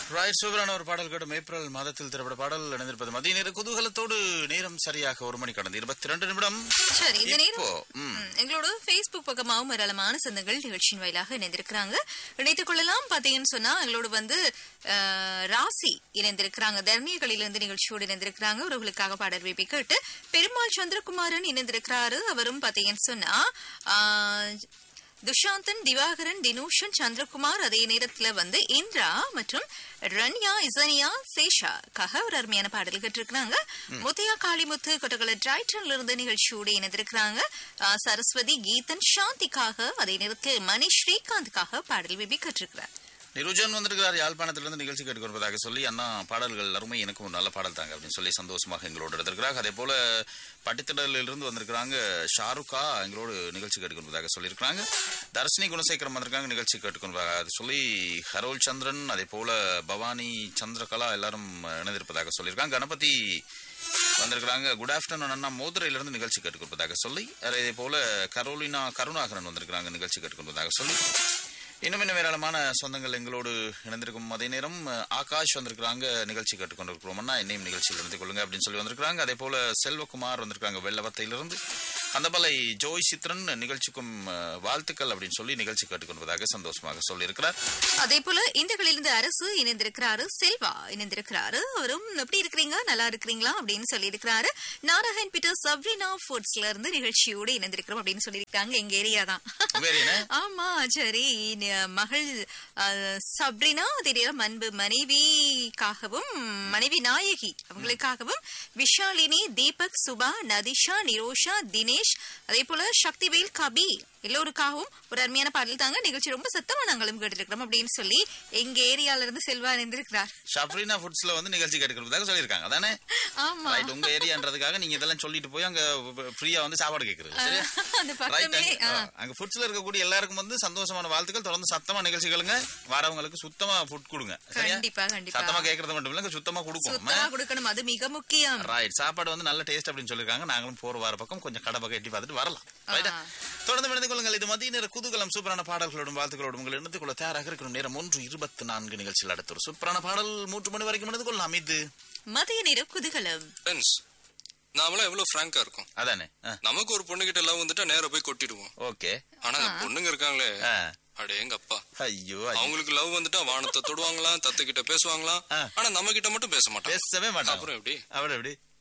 ராய் சூப்பரான ஒரு பாடல் கேட்டும் ஏப்ரல் மாதத்தில் திரைப்பட பாடல் இணைந்திருப்பது மதிய நேர குதூகலத்தோடு நேரம் சரியாக ஒரு மணி கடந்து இருபத்தி ரெண்டு நிமிடம் சரி இந்த நேரம் இப்போ ம், ம், எங்களோட Facebook பக்கமாகவும் ஏராளமான சொந்தங்கள் நிகழ்ச்சியின் வாயிலாக இணைந்திருக்கிறாங்க இணைத்துக் கொள்ளலாம் பாத்தீங்கன்னு சொன்னா எங்களோட வந்து அஹ், ராசி இணைந்திருக்கிறாங்க தர்ணியகளிலிருந்து நிகழ்ச்சியோடு இணைந்திருக்கிறாங்க அவர்களுக்காக பாடல் வைப்பை கேட்டு பெருமாள் சந்திரகுமாரன் இணைந்திருக்கிறாரு அவரும் பாத்தீங்கன்னு சொன்னா ஆஹ், துஷாந்தன் திவாகரன் தினூஷன் சந்திரகுமார் அதே நேரத்துல வந்து இந்திரா மற்றும் ரன்யா இசனியா சேஷாக்காக ஒரு அருமையான பாடல் கேட்டிருக்கிறாங்க முத்தையா காளிமுத்து கொட்டகல டிரைட்டன்ல இருந்து நிகழ்ச்சியோடு இணைந்திருக்கிறாங்க ஆஹ் சரஸ்வதி கீதன் சாந்திக்காக அதே நேரத்தில் மணி ஸ்ரீகாந்துக்காக பாடல் விபி கேட்டிருக்கிறார் நிருஜன் வந்திருக்கிறார் யாழ்ப்பாணத்திலிருந்து நிகழ்ச்சி கேட்டுக்கொள்வதாக சொல்லி அண்ணா பாடல்கள் அருமை எனக்கு ஒரு நல்ல பாடல் தாங்க அப்படின்னு சொல்லி சந்தோஷமாக எங்களோடு இருந்திருக்கிறாங்க அதே போல பட்டித்தடலிலிருந்து வந்திருக்கிறாங்க ஷாருக்கா எங்களோடு நிகழ்ச்சி கேட்டுக்கொள்வதாக சொல்லியிருக்கிறாங்க தர்ஷினி குணசேகரம் வந்திருக்காங்க நிகழ்ச்சி கேட்டுக்கொள்வதாக அது சொல்லி ஹரோல் சந்திரன் அதே போல பவானி சந்திரகலா எல்லாரும் இணைந்திருப்பதாக சொல்லியிருக்காங்க கணபதி வந்திருக்கிறாங்க குட் ஆஃப்டர்நூன் அண்ணா மோதுரையிலிருந்து நிகழ்ச்சி கேட்டுக்கொள்வதாக சொல்லி அதே போல கரோலினா கருணாகரன் வந்திருக்கிறாங்க நிகழ்ச்சி கேட்டுக்கொள்வதாக சொல்லி இன்னும் இன்னும் ஏராளமான சொந்தங்கள் எங்களோடு இணைந்திருக்கும் அதே நேரம் அஹ், ஆகாஷ் வந்திருக்கிறாங்க நிகழ்ச்சி கேட்டுக்கொண்டிருக்கிறோம் அண்ணா என்னையும் நிகழ்ச்சியில் இருந்து கொள்ளுங்க அப்படின்னு சொல்லி வந்திருக்கிறாங்க அதே போல செல்வகுமார் வந்திருக்காங்க வெள்ளவத்தையிலிருந்து அந்தபலை ஜோய் சித்ரன் நிகழ்ச்சிக்கும் அஹ், வாழ்த்துக்கள் அப்படின்னு சொல்லி நிகழ்ச்சி கேட்டுக்கொள்வதாக சந்தோஷமாக சொல்லியிருக்கிறார் அதே போல இந்திகளிலிருந்து அரசு இணைந்திருக்கிறாரு செல்வா இணைந்திருக்கிறாரு அவரும் எப்படி இருக்கிறீங்க நல்லா இருக்கிறீங்களா அப்படின்னு சொல்லியிருக்கிறாரு நாராயண் பீட்டர் சப்ரினா ஃபுட்ஸ்ல இருந்து நிகழ்ச்சியோடு இணைந்திருக்கிறோம் அப்படின்னு சொல்லியிருக்காங்க எங்க ஏரியா தான் உங்க area என்ன? ஆமா சரி ந- மகள் அஹ், சப்ரினா அதே நேரம் அன்பு மனைவிக்காகவும் மனைவி நாயகி அவங்களுக்காகவும் விஷாலினி தீபக் சுபா நதிஷா நிரோஷா தினேஷ் அதே போல சக்திவேல் கபி எல்லோருக்காகவும் ஒரு அருமையான பாடல் தாங்க நிகழ்ச்சி ரொம்ப சத்தமா நாங்களும் கேட்டிருக்கிறோம் அப்படின்னு சொல்லி எங்க ஏரியால இருந்து செல்வா இணைந்திருக்கிறார் ஷப்ரீனா ஃபுட்ஸ்ல வந்து நிகழ்ச்சி கேட்டுக்கிறதாக சொல்லியிருக்காங்க அதானே ஆமா ரைட் உங்க ஏரியான்றதுக்காக நீங்க இதெல்லாம் சொல்லிட்டு போய் அங்க ஃப்ரீயா வந்து சாப்பாடு கேக்குறது சரியா அந்த ரைட் பக்கமே ஆ. அங்க ஃபுட்ஸ்ல இருக்கக்கூடிய எல்லாருக்கும் வந்து சந்தோஷமான வாழ்த்துக்கள் தொடர்ந்து சத்தமா நிகழ்ச்சிகளுங்க வரவங்களுக்கு சுத்தமா ஃபுட் கொடுங்க சரியா கண்டிப்பா கண்டிப்பா சத்தமா கேக்குறது மட்டும் இல்ல சுத்தமா கொடுக்கும் சுத்தமா கொடுக்கணும் அது மிக முக்கியம் ரைட் சாப்பாடு வந்து நல்ல டேஸ்ட் அப்படின்னு சொல்லிருக்காங்க நாங்களும் போற வார பக்கம் கொஞ்சம் கடை பக்கம் எட்டி பார்த்துட்டு வரலாம் ரைட்டா ஆ. தொடர்ந்து இணைந்து கொள்ளுங்கள் இது மதிய நேர குதூகலம் சூப்பரான பாடல்களோடும் வாழ்த்துக்களோடும் உங்கள் இணைந்து கொள்ள தயாராக இருக்கிற நேரம் ஒன்று இருபத்தி நான்கு நிகழ்ச்சியில் அடுத்த ஒரு சூப்பரான பாடல் மூன்று மணி வரைக்கும் இணைந்து கொள்ளலாம் இது மதிய நேர குதூகலம் ஃப்ரெண்ட்ஸ் நாமெல்லாம் எவ்வளவு ஃப்ராங்கா இருக்கும் அதானே நமக்கு ஒரு பொண்ணு கிட்ட லவ் வந்துட்டா நேரா போய் கொட்டிடுவோம் ஓகே ஆனா அந்த பொண்ணுங்க இருக்காங்களே அடே எங்க அப்பா ஐயோ ஐயோ. அவங்களுக்கு லவ் வந்துட்டா வானத்தை தொடுவாங்களாம் தத்த கிட்ட பேசுவாங்களாம் ஆ. ஆனா நம்ம கிட்ட மட்டும் பேச மாட்டாங்க பேசவே மாட்டாங்க அப்புறம் எப்படி அப்புறம் எப்படி